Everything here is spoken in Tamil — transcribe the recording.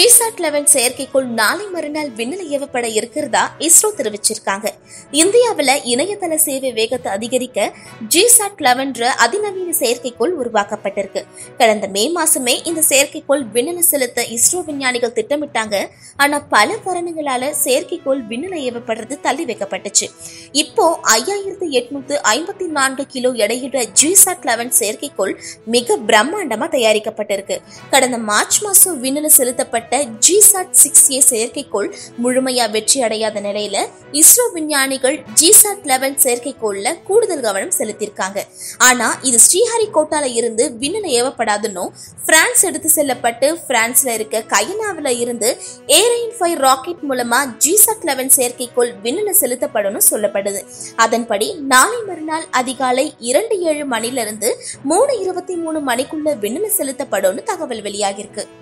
ஜிசாட் லெவன் செயற்கைக்கோள் நாளை மறுநாள் விண்ணில் ஏவப்பட இருக்கிறதா இஸ்ரோ தெரிவிச்சிருக்காங்க இந்தியாவில் இணையதள சேவை வேகத்தை அதிகரிக்க ஜிசாட் லெவன்ற அதிநவீன செயற்கைக்கோள் உருவாக்கப்பட்டிருக்கு கடந்த மே மாசமே இந்த செயற்கைக்கோள் விண்ணில் செலுத்த இஸ்ரோ விஞ்ஞானிகள் திட்டமிட்டாங்க ஆனா பல காரணங்களால செயற்கைக்கோள் விண்ணில் ஏவப்படுறது தள்ளி வைக்கப்பட்டுச்சு இப்போ ஐயாயிரத்து எட்நூத்து ஐம்பத்தி நான்கு கிலோ எடையுள்ள ஜிசாட் லெவன் செயற்கைக்கோள் மிக பிரம்மாண்டமா தயாரிக்கப்பட்டிருக்கு கடந்த மார்ச் மாசம் விண்ணில் செலுத்தப்பட்ட ஜிசாட் சிக்ஸ் ஏ செயற்கைக்கோள் முழுமையா வெற்றி அடையாத நிலையில இஸ்ரோ விஞ்ஞானிகள் ஜிசாட் லெவன் செயற்கைக்கோள்ல கூடுதல் கவனம் செலுத்தியிருக்காங்க ஆனா இது ஸ்ரீஹரிகோட்டால இருந்து விண்ணில் ஏவப்படாதுன்னும் பிரான்ஸ் எடுத்து செல்லப்பட்டு பிரான்ஸ்ல இருக்க கயனாவில இருந்து ஏரைன் ஃபைவ் ராக்கெட் மூலமா ஜிசாட் லெவன் செயற்கைக்கோள் விண்ணில் செலுத்தப்படும்னு சொல்லப்படுது அதன்படி நாளை மறுநாள் அதிகாலை இரண்டு ஏழு மணிலிருந்து மூணு இருபத்தி மூணு மணிக்குள்ள விண்ணில் செலுத்தப்படும்னு தகவல் வெளியாகிருக்கு